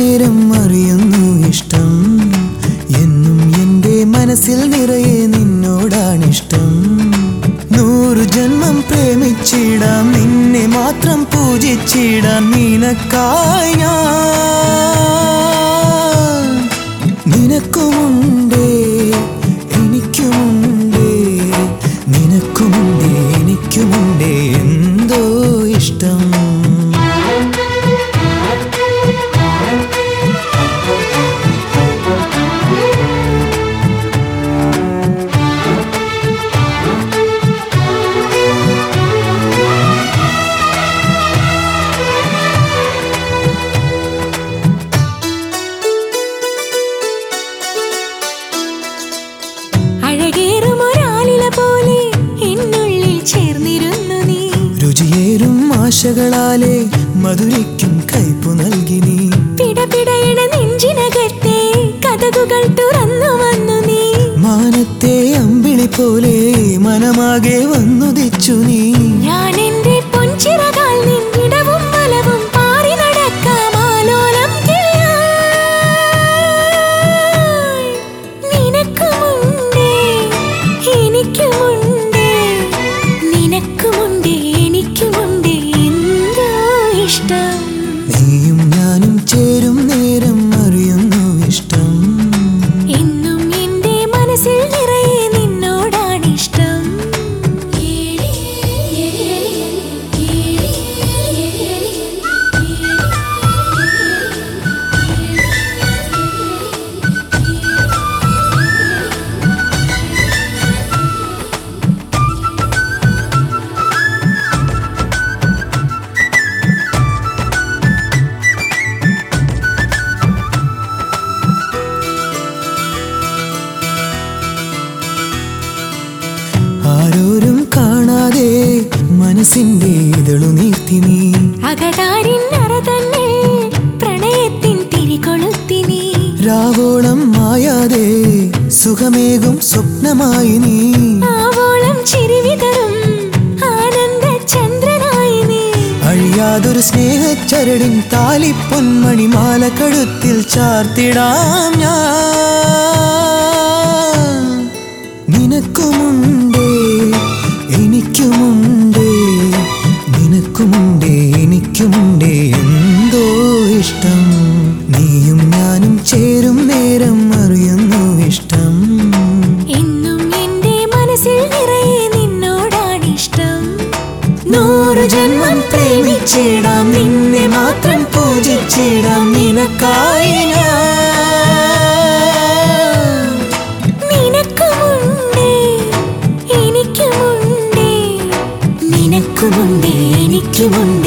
നേരം അറിയുന്നു ഇഷ്ടം എന്നും എൻ്റെ മനസ്സിൽ നിറയെ നിന്നോടാണിഷ്ടം നൂറു ജന്മം പ്രേമിച്ചിടാം നിന്നെ മാത്രം പൂജിച്ചിടാം നിനക്കായി ഞാൻ നിനക്കുമുണ്ടേ എനിക്കുമുണ്ടേ നിനക്കുമുണ്ടേ എനിക്കുമുണ്ടേ എന്തോ ഇഷ്ടം അഴകേറും ഒരാളില പോലെ എന്നുള്ളിൽ ചേർന്നിരുന്നു നീ രുചിയേറും ആശകളാലെ മധുരയ്ക്കും കയ്പു നൽകി നീ പിടപിടയണ നെഞ്ചിനകത്തെ കഥകുകൾ തുറന്നു വന്നു നീ മാനത്തെ അമ്പിളി പോലെ മനമാകെ വന്നുദിച്ചു നീ ഞാൻ എന്റെ പൊൻചിറകാൽ നിന്നിടവും വലവും പാറി നടക്കാം ആലോലം കിളിയായി. നിനക്കുമുണ്ടേ എനിക്കുമുണ്ടേ നിനക്കുമുണ്ടേ എനിക്കുമുണ്ടേ എന്തോ ഇഷ്ടം നീയും ഞാനും ചേരും നേരം അറിയുന്നു ഇഷ്ടം എന്നും എന്റെ മനസ്സിൽ നിറയെ നിന്നോടാണിഷ്ടം ആരോരും കാണാതെ മനസ്സിന്റെ ഇതളു നീർത്തി നീ അകതാരിൻ അറ തന്നെ പ്രണയത്തിൻ തിരികൊളുത്തി നീ രാവോളം മായാതെ സുഖമേകും സ്വപ്നമായി നീ ആവോളം ചിരിവിതറും ആനന്ദ ചന്ദ്രനായി നീ അഴിയാതൊരു സ്നേഹച്ചരടിൻ താലിപ്പൊന്മണി മാല കഴുത്തിൽ ചാർത്തിടാം ഞാൻ നിനക്കുമുണ്ടേ എനിക്കുമുണ്ടേ നിനക്കുമുണ്ടേ എനിക്കുമുണ്ടേ എന്തോ ഇഷ്ടം നീയും ഞാനും ചേരും നേരം അറിയുന്നു ഇഷ്ടം എന്നും എന്റെ മനസ്സിൽ നിറയെ നിന്നോടാണിഷ്ടം നൂറു ജന്മം പ്രേമിച്ചിടാം നിന്നെ മാത്രം പൂജിച്ചിടാം നിനക്കായി ഞാൻ നിനക്കുമുണ്ടേ എനിക്കുമുണ്ടേ നിനക്കുമുണ്ടേ എനിക്കുമുണ്ടേ